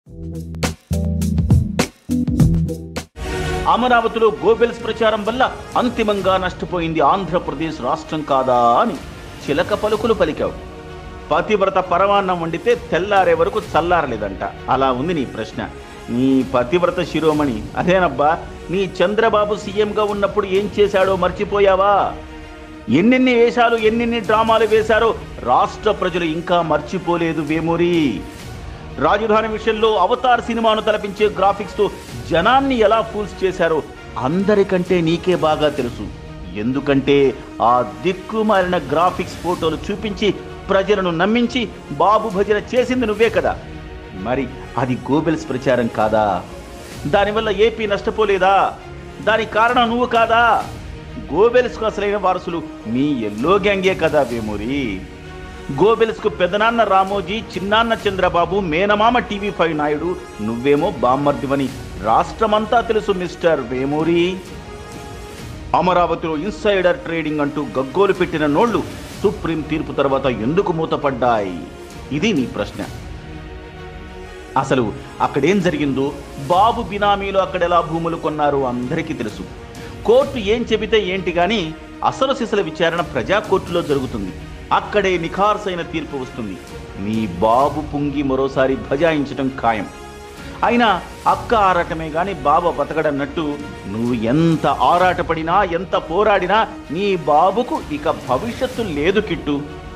అమరావతిలో గోబెల్స్ ప్రచారం వల్ల అంతిమంగా నష్టపోయింది ఆంధ్రప్రదేశ్ రాష్ట్రం కాదా అని చిలక పలుకులు పలికావు పతివ్రత పరమాన్నం వండితే తెల్లారే వరకు చల్లారలేదంట అలా ఉంది నీ ప్రశ్న నీ పతివ్రత శిరోమణి అదేనబ్బా నీ చంద్రబాబు సీఎంగా ఉన్నప్పుడు ఏం చేశాడో మర్చిపోయావా ఎన్నెన్ని వేషాలు ఎన్నెన్ని డ్రామాలు వేశారో రాష్ట్ర ప్రజలు ఇంకా మర్చిపోలేదు వేమూరి రాజధాని విషయంలో అవతార్ సినిమాను తలపించే గ్రాఫిక్స్ తో జనాన్ని ఎలా ఫూల్స్ చేశారో అందరికంటే నీకే బాగా తెలుసు ఎందుకంటే ఆ దిక్కుమాలిన గ్రాఫిక్స్ ఫోటోలు చూపించి ప్రజలను నమ్మించి బాబు భజన చేసింది నువ్వే కదా మరి అది గోబెల్స్ ప్రచారం కాదా దానివల్ల ఏపీ నష్టపోలేదా దానికి కారణం నువ్వు కాదా గోబెల్స్కు అసలైన వారసులు మీ ఎల్లో గ్యాంగే కదా వేమూరి గోబెల్స్ కు పెదనాన్న రామోజీ చిన్నాన్న చంద్రబాబు మేనమామ టీవీ ఫైవ్ నాయుడు నువ్వేమో బామ్మర్దివని రాష్ట్రమంతా తెలుసు మిస్టర్ వేమూరి అమరావతిలో ఇన్సైడర్ ట్రేడింగ్ అంటూ గగ్గోలు పెట్టిన నోళ్లు సుప్రీం తీర్పు తర్వాత ఎందుకు మూతపడ్డాయి ఇది నీ ప్రశ్న అసలు అక్కడేం జరిగిందో బాబు బినామీలు అక్కడెలా భూములు కొన్నారో అందరికీ తెలుసు కోర్టు ఏం చెబితే ఏంటి గాని అసలు సిసల విచారణ ప్రజా కోర్టులో జరుగుతుంది అక్కడే నిఖార్సైన తీర్పు వస్తుంది నీ బాబు పుంగి మరోసారి భజాయించటం ఖాయం అయినా అక్క ఆరాటమే గాని బాబా బతకడన్నట్టు నువ్వు ఎంత ఆరాటపడినా ఎంత పోరాడినా నీ బాబుకు ఇక భవిష్యత్తు లేదు కిట్టు